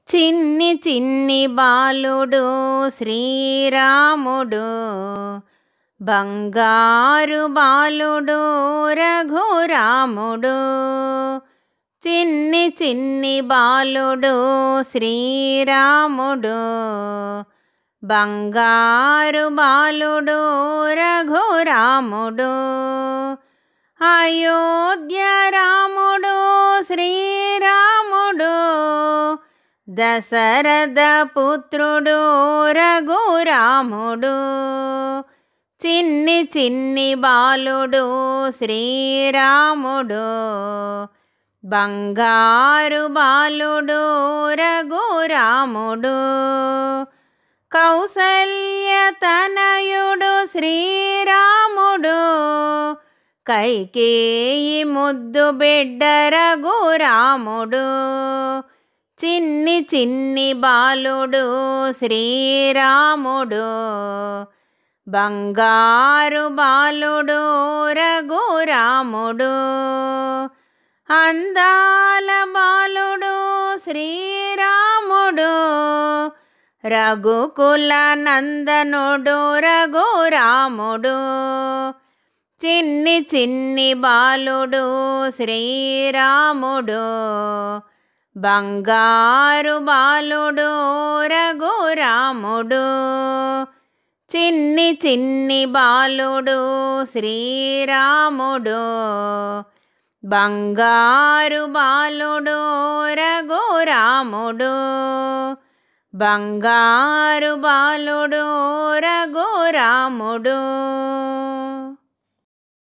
చిన్ని చిన్ని బాలుడు శ్రీరాముడు బంగారు బాలుడు రఘురాముడు చిన్ని చిన్ని బాలుడు శ్రీరాముడు బంగారు బాలుడు రఘురాముడు అయోధ్య రాముడు శ్రీరాముడు దశరథ పుత్రుడు రఘురాముడు చిన్ని చిన్ని బాలుడు శ్రీరాముడు బంగారు బాలుడు రఘురాముడు కౌసల్య తనయుడు శ్రీరాముడు కైకేయి ముద్దు బిడ్డ రఘురాముడు చిన్ని చిన్ని బాలుడు శ్రీరాముడు బంగారు బాలుడు రఘురాముడు అందాల బాలుడు శ్రీరాముడు రఘుకుల నందనుడు రఘురాముడు చిన్ని చిన్ని బాలుడు శ్రీరాముడు బంగారు బాలుడు రఘురాముడు చిన్ని చిన్ని బాలుడు శ్రీరాముడు బంగారు బాలుడు రఘురాముడు బంగారు బాలుడు రఘురాముడు